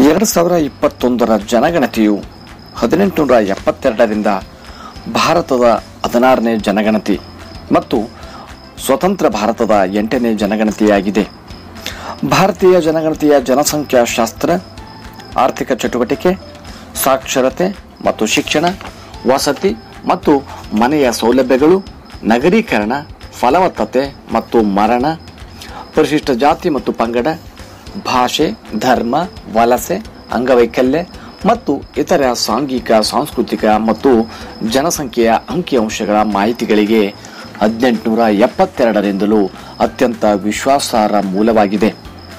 ಎರಡು ಸಾವಿರ ಇಪ್ಪತ್ತೊಂದರ ಜನಗಣತಿಯು ಹದಿನೆಂಟುನೂರ ಎಪ್ಪತ್ತೆರಡರಿಂದ ಭಾರತದ ಹದಿನಾರನೇ ಜನಗಣತಿ ಮತ್ತು ಸ್ವತಂತ್ರ ಭಾರತದ ಎಂಟನೇ ಜನಗಣತಿಯಾಗಿದೆ ಭಾರತೀಯ ಜನಗಣತಿಯ ಜನಸಂಖ್ಯಾಶಾಸ್ತ್ರ ಆರ್ಥಿಕ ಚಟುವಟಿಕೆ ಸಾಕ್ಷರತೆ ಮತ್ತು ಶಿಕ್ಷಣ ವಸತಿ ಮತ್ತು ಮನೆಯ ಸೌಲಭ್ಯಗಳು ನಗರೀಕರಣ ಫಲವತ್ತತೆ ಮತ್ತು ಮರಣ ಪರಿಶಿಷ್ಟ ಜಾತಿ ಮತ್ತು ಪಂಗಡ ಭಾಷೆ ಧರ್ಮ ವಲಸೆ ಅಂಗವೈಕಲ್ಯ ಮತ್ತು ಇತರ ಸಾಂಘಿಕ ಸಾಂಸ್ಕೃತಿಕ ಮತ್ತು ಜನಸಂಖ್ಯೆಯ ಅಂಕಿಅಂಶಗಳ ಮಾಹಿತಿಗಳಿಗೆ ಹದಿನೆಂಟುನೂರ ಎಪ್ಪತ್ತೆರಡರಿಂದಲೂ ಅತ್ಯಂತ ವಿಶ್ವಾಸಾರ್ಹ ಮೂಲವಾಗಿದೆ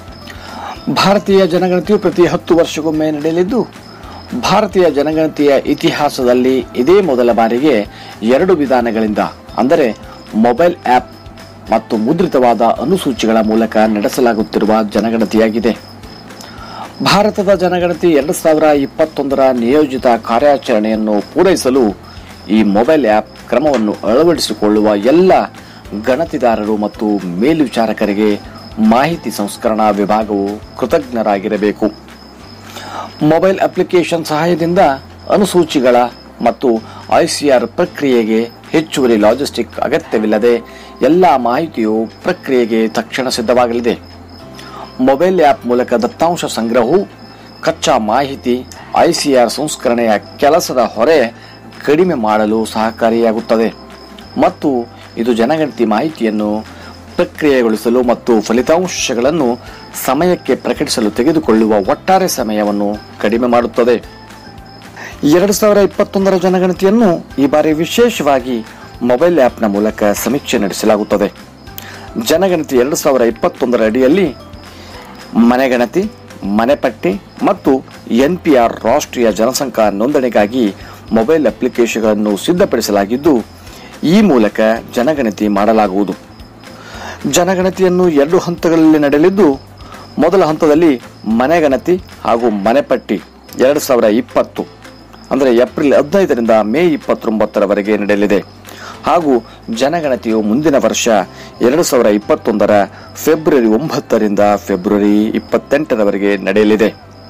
ಭಾರತೀಯ ಜನಗಣತಿಯು ಪ್ರತಿ ಹತ್ತು ವರ್ಷಕ್ಕೊಮ್ಮೆ ನಡೆಯಲಿದ್ದು ಭಾರತೀಯ ಜನಗಣತಿಯ ಇತಿಹಾಸದಲ್ಲಿ ಇದೇ ಮೊದಲ ಬಾರಿಗೆ ಎರಡು ವಿಧಾನಗಳಿಂದ ಅಂದರೆ ಮೊಬೈಲ್ ಆ್ಯಪ್ ಮತ್ತು ಮುದ್ರಿತವಾದ ಅನುಸೂಚಿಗಳ ಮೂಲಕ ನಡೆಸಲಾಗುತ್ತಿರುವ ಜನಗಣತಿಯಾಗಿದೆ ಭಾರತದ ಜನಗಣತಿ ಎರಡು ಸಾವಿರ ಇಪ್ಪತ್ತೊಂದರ ನಿಯೋಜಿತ ಕಾರ್ಯಾಚರಣೆಯನ್ನು ಪೂರೈಸಲು ಈ ಮೊಬೈಲ್ ಆ್ಯಪ್ ಕ್ರಮವನ್ನು ಅಳವಡಿಸಿಕೊಳ್ಳುವ ಎಲ್ಲ ಗಣತಿದಾರರು ಮತ್ತು ಮೇಲ್ವಿಚಾರಕರಿಗೆ ಮಾಹಿತಿ ಸಂಸ್ಕರಣಾ ವಿಭಾಗವು ಕೃತಜ್ಞರಾಗಿರಬೇಕು ಮೊಬೈಲ್ ಅಪ್ಲಿಕೇಶನ್ ಸಹಾಯದಿಂದ ಅನುಸೂಚಿಗಳ ಮತ್ತು ಐಸಿಆರ್ ಪ್ರಕ್ರಿಯೆಗೆ ಹೆಚ್ಚುವರಿ ಲಾಜಿಸ್ಟಿಕ್ ಅಗತ್ಯವಿಲ್ಲದೆ ಎಲ್ಲ ಮಾಹಿತಿಯು ಪ್ರಕ್ರಿಯೆಗೆ ತಕ್ಷಣ ಸಿದ್ಧವಾಗಲಿದೆ ಮೊಬೈಲ್ ಆ್ಯಪ್ ಮೂಲಕ ದತ್ತಾಂಶ ಸಂಗ್ರಹವು ಕಚ್ಚಾ ಮಾಹಿತಿ ಐಸಿಆರ್ ಸಂಸ್ಕರಣೆಯ ಕೆಲಸದ ಹೊರೆ ಕಡಿಮೆ ಮಾಡಲು ಸಹಕಾರಿಯಾಗುತ್ತದೆ ಮತ್ತು ಇದು ಜನಗಣತಿ ಮಾಹಿತಿಯನ್ನು ಪ್ರಕ್ರಿಯೆಗೊಳಿಸಲು ಮತ್ತು ಫಲಿತಾಂಶಗಳನ್ನು ಸಮಯಕ್ಕೆ ಪ್ರಕಟಿಸಲು ತೆಗೆದುಕೊಳ್ಳುವ ಒಟ್ಟಾರೆ ಸಮಯವನ್ನು ಕಡಿಮೆ ಮಾಡುತ್ತದೆ ಎರಡು ಸಾವಿರ ಇಪ್ಪತ್ತೊಂದರ ಜನಗಣತಿಯನ್ನು ಈ ಬಾರಿ ವಿಶೇಷವಾಗಿ ಮೊಬೈಲ್ ಆ್ಯಪ್ನ ಮೂಲಕ ಸಮೀಕ್ಷೆ ನಡೆಸಲಾಗುತ್ತದೆ ಜನಗಣತಿ ಎರಡು ಸಾವಿರ ಇಪ್ಪತ್ತೊಂದರ ಅಡಿಯಲ್ಲಿ ಮನೆಗಣತಿ ಮನೆಪಟ್ಟಿ ಮತ್ತು ಎನ್ಪಿಆರ್ ರಾಷ್ಟ್ರೀಯ ಜನಸಂಖ್ಯಾ ನೋಂದಣಿಗಾಗಿ ಮೊಬೈಲ್ ಅಪ್ಲಿಕೇಶನ್ಗಳನ್ನು ಸಿದ್ಧಪಡಿಸಲಾಗಿದ್ದು ಈ ಮೂಲಕ ಜನಗಣತಿ ಮಾಡಲಾಗುವುದು ಜನಗಣತಿಯನ್ನು ಎರಡು ಹಂತಗಳಲ್ಲಿ ನಡೆಯಲಿದ್ದು ಮೊದಲ ಹಂತದಲ್ಲಿ ಮನೆಗಣತಿ ಹಾಗೂ ಮನೆಪಟ್ಟಿ ಎರಡು ಸಾವಿರ ಇಪ್ಪತ್ತು ಅಂದರೆ ಏಪ್ರಿಲ್ ಹದಿನೈದರಿಂದ ಮೇ ಇಪ್ಪತ್ತೊಂಬತ್ತರವರೆಗೆ ನಡೆಯಲಿದೆ ಹಾಗೂ ಜನಗಣತಿಯು ಮುಂದಿನ ವರ್ಷ ಎರಡು ಸಾವಿರ ಇಪ್ಪತ್ತೊಂದರ ಫೆಬ್ರವರಿ ಒಂಬತ್ತರಿಂದ ಫೆಬ್ರವರಿ ಇಪ್ಪತ್ತೆಂಟರವರೆಗೆ ನಡೆಯಲಿದೆ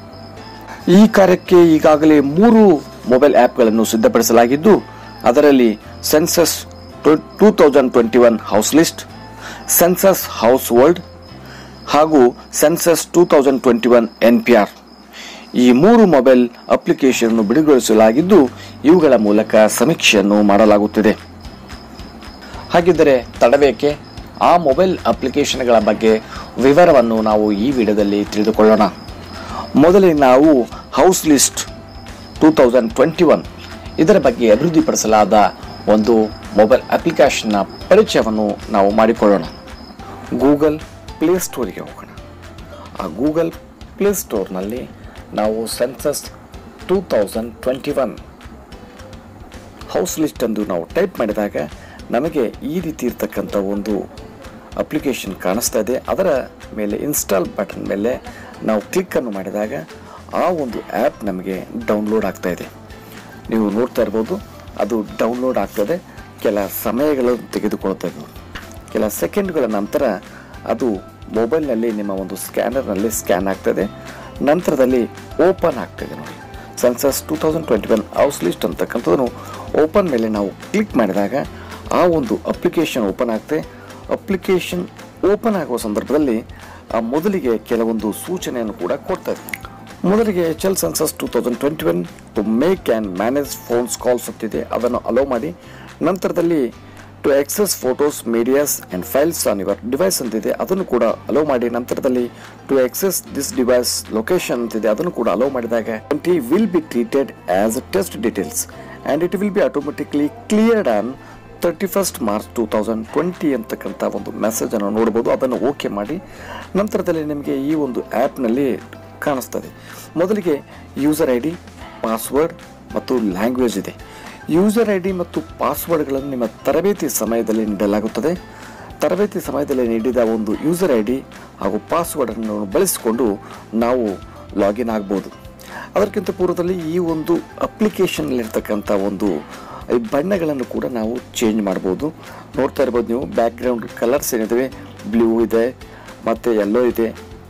ಈ ಕಾರ್ಯಕ್ಕೆ ಈಗಾಗಲೇ ಮೂರು ಮೊಬೈಲ್ ಆ್ಯಪ್ಗಳನ್ನು ಸಿದ್ಧಪಡಿಸಲಾಗಿದ್ದು ಅದರಲ್ಲಿ census two thousand twenty one house list census house world ಹಾಗೂ census two thousand twenty one N P R ಈ ಮೂರು ಮೊಬೈಲ್ ಅಪ್ಲಿಕೇಶನ್ ಬಿಡುಗೊಳಿಸಲಾಗಿದ್ದು ಇವುಗಳ ಮೂಲಕ ಸಮೀಕ್ಷೆಯನ್ನು ಮಾಡಲಾಗುತ್ತಿದೆ ಹಾಗಿದ್ದರೆ ತಡಬೇಕೆ ಆ ಮೊಬೈಲ್ ಅಪ್ಲಿಕೇಶನ್ಗಳ ಬಗ್ಗೆ ವಿವರವನ್ನು ನಾವು ಈ ವಿಡಿಯೋದಲ್ಲಿ ತಿಳಿದುಕೊಳ್ಳೋಣ ಮೊದಲಿಗೆ ನಾವು house list two thousand twenty one ಇದರ ಬಗ್ಗೆ ಅಭಿವೃದ್ಧಿಪಡಿಸಲಾದ ಒಂದು ಮೊಬೈಲ್ ಅಪ್ಲಿಕೇಶನ್ನ ಪರಿಚಯವನ್ನು ನಾವು ಮಾಡಿಕೊಳ್ಳೋಣ ಗೂಗಲ್ ಪ್ಲೇಸ್ಟೋರಿಗೆ ಹೋಗೋಣ ಆ ಗೂಗಲ್ ಪ್ಲೇಸ್ಟೋರ್ನಲ್ಲಿ ನಾವು census two thousand twenty one house list ಎಂದು ನಾವು ಟೈಪ್ ಮಾಡಿದಾಗ ನಮಗೆ ಈ ರೀತಿ ಇರ್ತಕ್ಕಂಥ ಒಂದು ಅಪ್ಲಿಕೇಶನ್ ಕಾಣಿಸ್ತಾ ಇದೆ ಅದರ ಮೇಲೆ ಇನ್ಸ್ಟಾಲ್ ಬಟನ್ ಮೇಲೆ ನಾವು ಕ್ಲಿಕ್ಕನ್ನು ಮಾಡಿದಾಗ ಆ ಒಂದು ಆ್ಯಪ್ ನಮಗೆ ಡೌನ್ಲೋಡ್ ಆಗ್ತಾ ಇದೆ ನೀವು ನೋಡ್ತಾ ಇರ್ಬೋದು ಅದು ಡೌನ್ಲೋಡ್ ಆಗ್ತದೆ ಕೆಲ ಸಮಯಗಳನ್ನು ತೆಗೆದುಕೊಳ್ತದೆ ಕೆಲ ಸೆಕೆಂಡ್ಗಳ ನಂತರ ಅದು ಮೊಬೈಲ್ನಲ್ಲಿ ನಿಮ್ಮ ಒಂದು ಸ್ಕ್ಯಾನರ್ನಲ್ಲಿ ಸ್ಕ್ಯಾನ್ ಆಗ್ತದೆ ನಂತರದಲ್ಲಿ ಓಪನ್ ಆಗ್ತದೆ ನೋಡಿ census two thousand twenty one house list ಅಂತಕ್ಕಂಥದ್ದು ಓಪನ್ ಮೇಲೆ ನಾವು ಕ್ಲಿಕ್ ಮಾಡಿದಾಗ ಆ ಒಂದು ಅಪ್ಲಿಕೇಶನ್ ಓಪನ್ ಆಗ್ತದೆ ಅಪ್ಲಿಕೇಶನ್ ಓಪನ್ ಆಗುವ ಸಂದರ್ಭದಲ್ಲಿ ಆ ಮೊದಲಿಗೆ ಕೆಲವೊಂದು ಸೂಚನೆಯನ್ನು ಕೂಡ ಕೊಡ್ತದೆ ಮೊದಲಿಗೆ H L census two thousand twenty one to make and manage phones calls ಅಂತಿದೆ ಅದನ್ನು ಅಲೋ ಮಾಡಿ ನಂತರದಲ್ಲಿ to access photos medias and files on your device ಅಂತಿದೆ ಅದನ್ನು ಕೂಡ ಅಲೋ ಮಾಡಿ ನಂತರದಲ್ಲಿ to access this device location ಅಂತಿದೆ ಅದನ್ನು ಕೂಡ ಅಲೋ ಮಾಡಿದಾಗ twenty will be treated as test details and it will be automatically cleared on thirty first March two thousand twenty ಅಂತಕ್ಕಂಥ ಒಂದು ಮೆಸೇಜನ್ನು ನೋಡ್ಬೋದು ಅದನ್ನು ಓಕೆ ಮಾಡಿ ನಂತರದಲ್ಲಿ ನಿಮಗೆ ಈ ಒಂದು ಆ್ಯಪ್ನಲ್ಲಿ ಕಾಣಿಸ್ತದೆ ಮೊದಲಿಗೆ ಯೂಸರ್ ಐ ಡಿ ಪಾಸ್ವರ್ಡ್ ಮತ್ತು ಲ್ಯಾಂಗ್ವೇಜ್ ಇದೆ ಯೂಸರ್ ಐ ಡಿ ಮತ್ತು ಪಾಸ್ವರ್ಡ್ಗಳನ್ನು ನಿಮ್ಮ ತರಬೇತಿ ಸಮಯದಲ್ಲಿ ನೀಡಲಾಗುತ್ತದೆ ತರಬೇತಿ ಸಮಯದಲ್ಲಿ ನೀಡಿದ ಒಂದು ಯೂಸರ್ ಐ ಡಿ ಹಾಗೂ ಪಾಸ್ವರ್ಡನ್ನು ಬಳಸಿಕೊಂಡು ನಾವು ಲಾಗಿನ್ ಆಗ್ಬೋದು ಅದಕ್ಕಿಂತ ಪೂರ್ವದಲ್ಲಿ ಈ ಒಂದು ಅಪ್ಲಿಕೇಶನ್ನಲ್ಲಿರ್ತಕ್ಕಂಥ ಒಂದು ಈ ಬಣ್ಣಗಳನ್ನು ಕೂಡ ನಾವು ಚೇಂಜ್ ಮಾಡ್ಬೋದು ನೋಡ್ತಾ ಇರ್ಬೋದು ನೀವು ಬ್ಯಾಕ್ಗ್ರೌಂಡ್ ಕಲರ್ಸ್ ಏನಿದಾವೆ ಬ್ಲೂ ಇದೆ ಮತ್ತು ಯೆಲ್ಲೋ ಇದೆ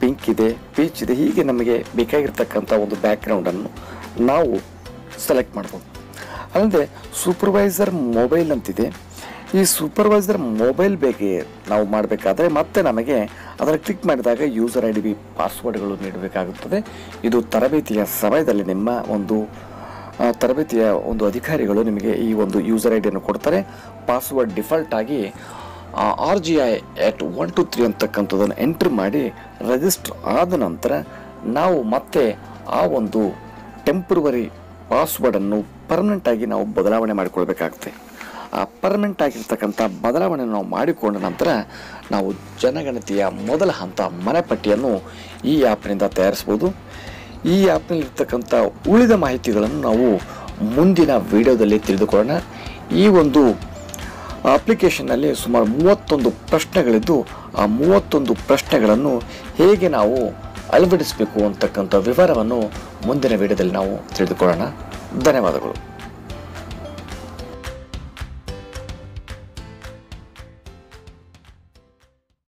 ಪಿಂಕ್ ಇದೆ ಪೀಚ್ ಇದೆ ಹೀಗೆ ನಮಗೆ ಬೇಕಾಗಿರ್ತಕ್ಕಂಥ ಒಂದು ಬ್ಯಾಕ್ಗ್ರೌಂಡನ್ನು ನಾವು ಸೆಲೆಕ್ಟ್ ಮಾಡ್ಬೋದು ಅಲ್ಲದೆ ಸೂಪರ್ವೈಸರ್ ಮೊಬೈಲ್ ಅಂತಿದೆ ಈ ಸೂಪರ್ವೈಸರ್ ಮೊಬೈಲ್ ಬಗ್ಗೆ ನಾವು ಮಾಡಬೇಕಾದ್ರೆ ಮತ್ತೆ ನಮಗೆ ಅದನ್ನು ಕ್ಲಿಕ್ ಮಾಡಿದಾಗ ಯೂಸರ್ ಐ ಡಿ ಬಿ ಪಾಸ್ವರ್ಡ್ಗಳು ನೀಡಬೇಕಾಗುತ್ತದೆ ಇದು ತರಬೇತಿಯ ಸಮಯದಲ್ಲಿ ನಿಮ್ಮ ಒಂದು ಆ, ತರಬೇತಿಯ ಒಂದು ಅಧಿಕಾರಿಗಳು ನಿಮಗೆ ಈ ಒಂದು ಯೂಸರ್ ಐ ಡಿಯನ್ನು ಕೊಡ್ತಾರೆ ಪಾಸ್ವರ್ಡ್ ಡಿಫಾಲ್ಟ್ ಆಗಿ R G I eight one two three ಅಂತಕ್ಕಂಥದ್ದನ್ನು ಎಂಟ್ರ್ ಮಾಡಿ ರಿಜಿಸ್ಟರ್ ಆದ ನಂತರ ನಾವು ಮತ್ತೆ ಆ ಒಂದು ಟೆಂಪ್ರವರಿ ಪಾಸ್ವರ್ಡನ್ನು ಪರ್ಮನೆಂಟ್ ಆಗಿ ನಾವು ಬದಲಾವಣೆ ಮಾಡಿಕೊಳ್ಬೇಕಾಗುತ್ತೆ ಆ ಪರ್ಮನೆಂಟ್ ಆಗಿರ್ತಕ್ಕಂಥ ಬದಲಾವಣೆ ನಾವು ಮಾಡಿಕೊಂಡ ನಂತರ ನಾವು ಜನಗಣತಿಯ ಮೊದಲ ಹಂತ ಮನೆಪಟ್ಟಿಯನ್ನು ಈ ಆ್ಯಪ್ನಿಂದ ತಯಾರಿಸ್ಬೋದು ಈ ಆ್ಯಪ್ನಲ್ಲಿ ಇರ್ತಕ್ಕಂಥ ಉಳಿದ ಮಾಹಿತಿಗಳನ್ನು ನಾವು ಮುಂದಿನ ವಿಡಿಯೋದಲ್ಲಿ ತಿಳಿದುಕೊಳ್ಳೋಣ ಈ ಒಂದು ಅಪ್ಲಿಕೇಶನ್ನಲ್ಲಿ ಸುಮಾರು ಮೂವತ್ತೊಂದು ಪ್ರಶ್ನೆಗಳಿದ್ದು ಆ ಮೂವತ್ತೊಂದು ಪ್ರಶ್ನೆಗಳನ್ನು ಹೇಗೆ ನಾವು ಅಳವಡಿಸಬೇಕು ಅಂತಕ್ಕಂಥ ವಿವರವನ್ನು ಮುಂದಿನ ವಿಡಿಯೋದಲ್ಲಿ ನಾವು ತಿಳಿದುಕೊಳ್ಳೋಣ ಧನ್ಯವಾದಗಳು